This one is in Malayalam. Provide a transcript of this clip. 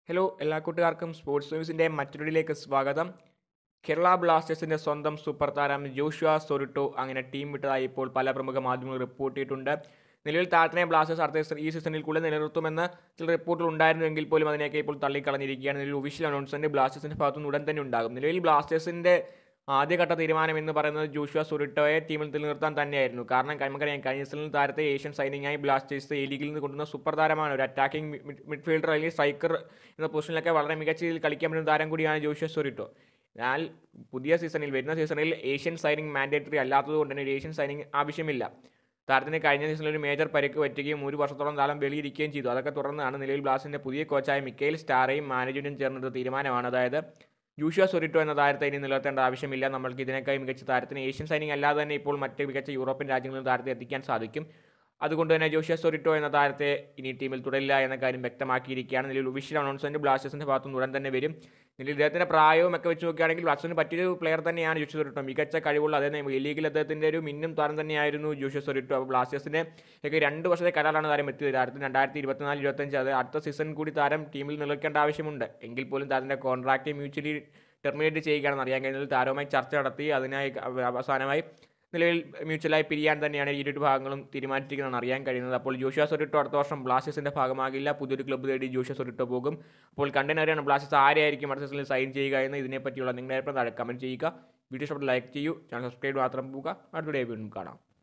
ഹലോ എല്ലാ കൂട്ടുകാർക്കും സ്പോർട്സ് ന്യൂസിൻ്റെ മറ്റൊരിലേക്ക് സ്വാഗതം കേരള ബ്ലാസ്റ്റേഴ്സിൻ്റെ സ്വന്തം സൂപ്പർ താരം ജോഷുവ സൊറിട്ടോ അങ്ങനെ ടീം വിട്ടതായി ഇപ്പോൾ പല പ്രമുഖ മാധ്യമങ്ങളും റിപ്പോർട്ട് ചെയ്തിട്ടുണ്ട് നിലവിൽ താരത്തിനെ ബ്ലാസ്റ്റേഴ്സ് അടുത്ത സീസൺ- ഈ സീസണിൽ കൂടെ നിലനിർത്തുമെന്ന് ചില റിപ്പോർട്ടുകൾ ഉണ്ടായിരുന്നുവെങ്കിൽ പോലും അതിനെയൊക്കെ ഇപ്പോൾ തള്ളിക്കളഞ്ഞിരിക്കുകയാണ് നിലവിൽ ഒഫീഷ്യൽ അനൗൺസ്മെൻറ്റ് ബ്ലാസ്റ്റേഴ്സിൻ്റെ ഭാഗത്തുനിന്ന് ഉടൻ തന്നെ ഉണ്ടാകും നിലവിൽ ബ്ലാസ്റ്റേഴ്സിൻ്റെ ആദ്യഘട്ട തീരുമാനം എന്ന് പറയുന്നത് ജോഷുവ സുറിട്ടോയെ ടീമിൽ നിലനിർത്താൻ തന്നെയായിരുന്നു കാരണം നമുക്കറിയാം കഴിഞ്ഞ സീസണിൽ താരത്തെ ഏഷ്യൻ സൈനിങ്ങായി ബ്ലാസ്റ്റേഴ്സ് എ ലീഗിൽ നിന്ന് കൊണ്ടുവന്ന സൂപ്പർ താരമാണ് ഒരു അറ്റാക്കിംഗ് മിഡ്ഫീൽഡർ അല്ലെങ്കിൽ സ്ട്രൈക്കർ എന്ന പൊസിഷനിലൊക്കെ വളരെ മികച്ച രീതിയിൽ കളിക്കാൻ പറ്റുന്ന താരം കൂടിയാണ് ജോഷുവ സുറിട്ടോ എന്നാൽ പുതിയ സീസണിൽ വരുന്ന സീസണിൽ ഏഷ്യൻ സൈനിങ് മാൻഡേറ്ററി അല്ലാത്തത് കൊണ്ട് തന്നെ ഒരു ഏഷ്യൻ സൈനിങ് ആവശ്യമില്ല താരത്തിന് കഴിഞ്ഞ സീസണിൽ ഒരു മേജർ പരിക്ക് പറ്റുകയും ഒരു വർഷത്തോളം കാലം വെളിയിരിക്കുകയും ചെയ്തു അതൊക്കെ തുടർന്നാണ് നിലവിൽ ബ്ലാസ്റ്റിൻ്റെ പുതിയ കോച്ചായ മിക്കയിൽ സ്റ്റാറേയും മാനേജ്മെൻറ്റും ചേർന്നത് തീരുമാനമാണ് അതായത് ജൂഷ്യ സൊറിറ്റോ എന്ന താരത്തെ ഇനി നിലനിർത്തേണ്ട ആവശ്യമില്ല നമ്മൾക്ക് ഇതിനേക്കാൾ മികച്ച താരത്തിന് ഏഷ്യൻ സൈനിങ് അല്ലാതെ തന്നെ ഇപ്പോൾ മറ്റ് മികച്ച യൂറോപ്യൻ രാജ്യങ്ങളിൽ താരത്തെ എത്തിക്കാൻ സാധിക്കും അതുകൊണ്ട് തന്നെ ജോഷ്യ സൊറിറ്റോ എന്ന താരത്തെ ഇനി ടീമിൽ തുടരില്ല എന്ന കാര്യം വ്യക്തമാക്കിയിരിക്കുകയാണ് നിലവിൽ ഒഫീഷ്യൽ അനൗൺസ്മെന്റ് ബ്ലാസ്റ്റേഴ്സിന്റെ ഭാഗത്തുനിന്ന് ഉടൻ തന്നെ വരും നിലവിൽ ഇദ്ദേഹത്തിന്റെ പ്രായവും ഒക്കെ വെച്ച് നോക്കുകയാണെങ്കിൽ ബ്ലാസ്റ്റേഴ്സിന് പറ്റിയൊരു പ്ലെയർ തന്നെയാണ് ജോഷ്യ സൊറിറ്റോ മികച്ച കഴിവുള്ള അതേ ഈ ലീഗിൽ അദ്ദേഹത്തിന്റെ ഒരു മിന്നും താരം തന്നെയായിരുന്നു ജോഷ്യ സൊറിറ്റോ അപ്പോൾ ബ്ലാസ്റ്റേഴ്സിന്റെ ഒക്കെ രണ്ട് വർഷത്തെ കരാറാണ് താരം എത്തിയത് താരത്തിന് രണ്ടായിരത്തി ഇരുപത്തിനാല് ഇരുപത്തഞ്ച് അത് അടുത്ത സീസൺ കൂടി താരം ടീമിൽ നിലനിൽക്കേണ്ട ആവശ്യമുണ്ട് എങ്കിൽ പോലും താരത്തിന്റെ കോൺട്രാക്ട് മ്യൂച്വലി ടെർമിനേറ്റ് ചെയ്യുകയാണെന്ന് അറിയാൻ കഴിഞ്ഞത് താരവുമായി ചർച്ച നടത്തി അതിനായി അവസാനമായി നിലവിൽ മ്യൂച്വലായി പിരിയാൻ തന്നെയാണ് ഈ ഇരു ഭാഗങ്ങളും തീരുമാനിച്ചിരിക്കുന്നതെന്ന് അറിയാൻ കഴിയുന്നത് അപ്പോൾ ജോഷ്യ സൊറിട്ടോ അടുത്ത വർഷം ബ്ലാസ്റ്റേഴ്സിന്റെ ഭാഗമാകില്ല പുതിയൊരു ക്ലബ്ബ് തേടി ജോഷ്യ സൊറിട്ടോ പോകും അപ്പോൾ കണ്ടനറിയാണ് ബ്ലാസ്റ്റേഴ്സ് ആരെയായിരിക്കും അടുത്ത സീസണിൽ സൈൻ ചെയ്യുക എന്ന് ഇതിനെപ്പറ്റിയുള്ള നിങ്ങളുടെ അഭിപ്രായം താഴെ കമൻറ്റ് ചെയ്യുക വീഡിയോ ഇഷ്ടപ്പെട്ട് ലൈക്ക് ചെയ്യൂ ചാനൽ സബ്സ്ക്രൈബ് മാത്രം പോവുക അടുത്ത വീഡിയോ വീണ്ടും കാണാം